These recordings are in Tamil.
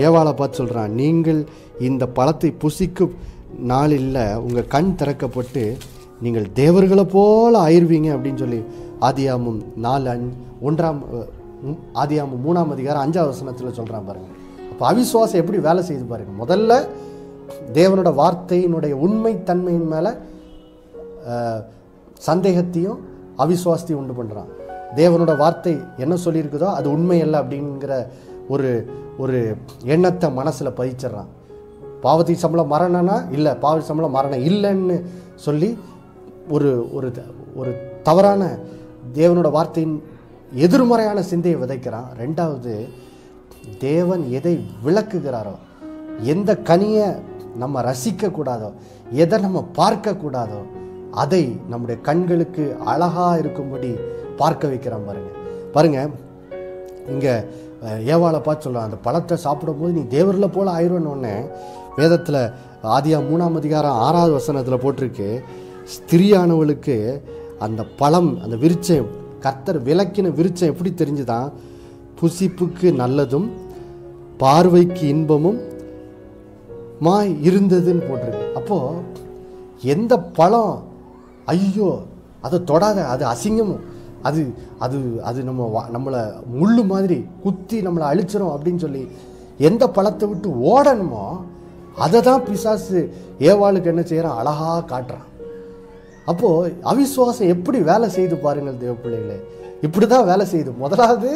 ஏவாளை பார்த்து சொல்கிறான் நீங்கள் இந்த பழத்தை புசிக்கும் நாளில் உங்கள் கண் திறக்கப்பட்டு நீங்கள் தேவர்களை போல ஆயிருவீங்க அப்படின்னு சொல்லி ஆதியாமும் நாலு அஞ் ஒன்றாம் அஹ், ம், ஆதியாமம் மூணாம் அதிகாரம் அஞ்சாவது வசனத்தில் சொல்கிறான் பாருங்க அப்போ அவிசுவாசம் எப்படி வேலை செய்யுது பாருங்க முதல்ல தேவனோட வார்த்தையினுடைய உண்மைத்தன்மையின் மேலே அஹ், சந்தேகத்தையும் அவிசுவாசத்தையும் உண்டு பண்ணுறான் தேவனோட வார்த்தை என்ன சொல்லியிருக்குதோ அது உண்மை அல்ல அப்படிங்கிற ஒரு ஒரு எண்ணத்தை மனசில் பதிச்சிடுறான் பாவத்தின் சம்பளம் மரணம்னா இல்லை பாவ சம்பளம் மரணம் இல்லைன்னு சொல்லி ஒரு ஒரு த- ஒரு தவறான தேவனோட வார்த்தையின் எதிர்மறையான சிந்தையை விதைக்கிறான் ரெண்டாவது தேவன் எதை விளக்குகிறாரோ எந்த கனியை நம்ம ரசிக்கக்கூடாதோ எதை நம்ம பார்க்கக்கூடாதோ அதை நம்முடைய கண்களுக்கு அழகாக இருக்கும்படி பார்க்க வைக்கிறான் பாருங்க பாருங்க இங்கே ஏவாளை பார்த்து சொல்கிறான் அந்த பழத்தை சாப்பிடும்போது நீ தேவரில் போல ஆயிடுவேன்னு வேதத்தில் ஆதியா மூணாம் அதிகாரம் ஆறாவது வசனத்தில் போட்டிருக்கு ஸ்திரியானவளுக்கு அந்த பழம் அந்த விருட்சம் கர்த்தர் விளக்கின விருட்சம் எப்படி தெரிஞ்சுதான் புசிப்புக்கு நல்லதும் பார்வைக்கு இன்பமும் மாய் இருந்ததுன்னு போட்டிருக்கு அப்போது எந்த பழம் ஐயோ அதை தொடாத அது அசிங்கம் அது அது அது நம்ம வா- நம்மளை முள்ளு மாதிரி குத்தி நம்மளை அழிச்சிரும் அப்படின்னு சொல்லி எந்த பழத்தை விட்டு ஓடணுமோ அதை தான் பிசாசு ஏவாளுக்கு என்ன செய்கிறான் அழகாக காட்டுறான் அப்போது அவிசுவாசம் எப்படி வேலை செய்து பாருங்கள் தேவ பிள்ளைகளே இப்படி தான் வேலை செய்யுது முதலாவது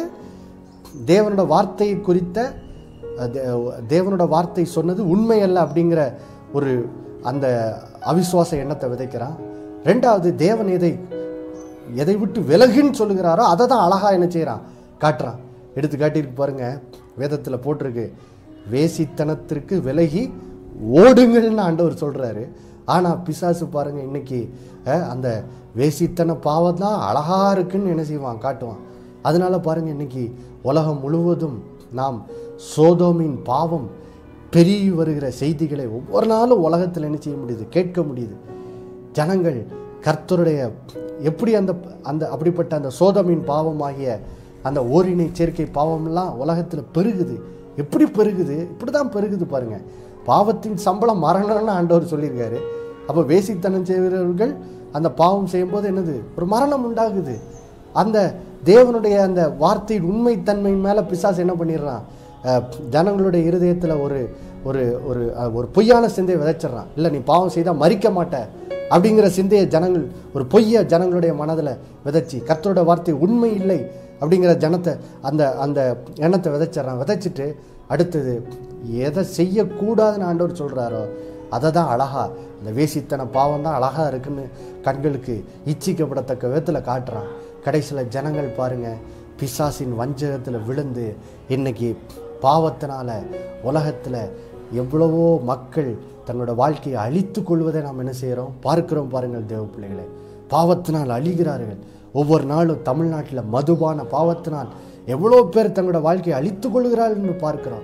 தேவனோட வார்த்தை குறித்த அஹ், தே- தேவனோட வார்த்தை சொன்னது உண்மை அல்ல அப்படிங்கிற ஒரு அந்த அவிசுவாச எண்ணத்தை விதைக்கிறான் ரெண்டாவது தேவன் எதை எதை விட்டு விலகுன்னு சொல்லுகிறாரோ அதை தான் அழகாக என்ன செய்கிறான் காட்டுறான் எடுத்து காட்டியிருக்கு பாருங்க வேதத்தில் போட்டிருக்கு வேசித்தனத்திற்கு விலகி ஓடுங்கள்னு ஆண்டவர் சொல்கிறாரு ஆனால் பிசாசு பாருங்க இன்னைக்கு அஹ், அந்த வேசித்தன பாவம் தான் அழகாக இருக்குன்னு என்ன செய்வான் காட்டுவான் அதனால பாருங்க இன்னைக்கு உலகம் முழுவதும் நாம் சோதோமின் பாவம் பெருகி வருகிற செய்திகளை ஒவ்வொரு நாளும் உலகத்தில் என்ன செய்ய முடியுது கேட்க முடியுது ஜனங்கள் கர்த்தருடைய எப்படி அந்த அந்த அப்படிப்பட்ட அந்த சோதமின் பாவமாகிய அந்த ஓரினை சேர்க்கை பாவம்லாம் உலகத்தில் பெருகுது எப்படி பெருகுது இப்படி தான் பெருகுது பாருங்க பாவத்தின் சம்பளம் மரணம்னு ஆண்டவர் சொல்லியிருக்காரு அப்போ வேசித்தனம் செய்கிறவர்கள் அந்த பாவம் செய்யும்போது என்னது ஒரு மரணம் உண்டாகுது அந்த தேவனுடைய அந்த வார்த்தையின் உண்மைத்தன்மையின் மேலே பிசாசு என்ன பண்ணிடுறான் அஹ், ஜனங்களுடைய இருதயத்தில் ஒரு ஒரு ஒரு அஹ், ஒரு பொய்யான சிந்தையை விதைச்சிடுறான் இல்லை நீ பாவம் செய்தால் மறிக்க மாட்ட அப்படிங்கிற சிந்தையை ஜனங்கள் ஒரு பொய்ய ஜனங்களுடைய மனதில் விதைச்சி கர்த்தரோட வார்த்தை உண்மை இல்லை அப்படிங்கிற ஜனத்தை அந்த அந்த எண்ணத்தை விதைச்சிட்றான் விதைச்சிட்டு அடுத்தது எதை செய்யக்கூடாதுன்னு ஆண்டவர் சொல்கிறாரோ அதை தான் அழகா இந்த வேசித்தன பாவம் தான் அழகா இருக்குன்னு கண்களுக்கு இச்சிக்கப்படத்தக்க விதத்தில் காட்டுறான் கடைசியில் ஜனங்கள் பாருங்க பிசாசின் வஞ்சகத்தில் விழுந்து இன்னைக்கு பாவத்தினால உலகத்தில் எவ்வளவோ மக்கள் தங்களோட வாழ்க்கையை அழித்து கொள்வதை நாம் என்ன செய்கிறோம் பார்க்கிறோம் பாருங்கள் தேவ பிள்ளைகளை பாவத்தினால் அழிகிறார்கள் ஒவ்வொரு நாளும் தமிழ்நாட்டில் மதுபான பாவத்தினால் எவ்வளோ பேர் தங்களோட வாழ்க்கையை அழித்து கொள்கிறார்கள்னு பார்க்கிறோம்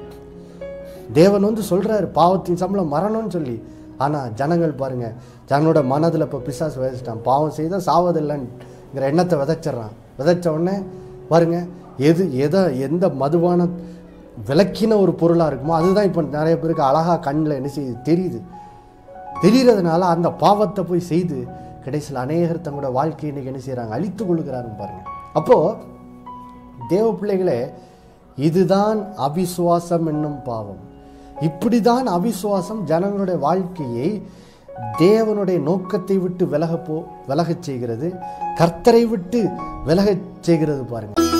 தேவன் வந்து சொல்றாரு பாவத்தின் சம்பளம் மரணம்னு சொல்லி ஆனால் ஜனங்கள் பாருங்க ஜனங்களோட மனதில் இப்போ பிசாசு விதைச்சிட்டான் பாவம் செய்தால் சாவதில்லைங்கிற எண்ணத்தை விதைச்சிட்றான் விதைச்ச உடனே பாருங்க எது எதை எந்த மதுவான விளக்கின ஒரு பொருளாக இருக்குமோ அதுதான் இப்போ நிறைய பேருக்கு அழகாக கண்ணில் என்ன செய்யுது தெரியுது தெரியறதுனால அந்த பாவத்தை போய் செய்து கடைசியில் அநேகர் தங்களோட வாழ்க்கையை இன்னைக்கு என்ன செய்கிறாங்க அழித்து கொள்ளுகிறாங்க பாருங்க அப்போது தேவ பிள்ளைகளே இதுதான் அவிசுவாசம் என்னும் பாவம் இப்படிதான் அவிசுவாசம் ஜனங்களுடைய வாழ்க்கையை தேவனுடைய நோக்கத்தை விட்டு விலக போ விலகச் செய்கிறது கர்த்தரை விட்டு விலகச் செய்கிறது பாருங்க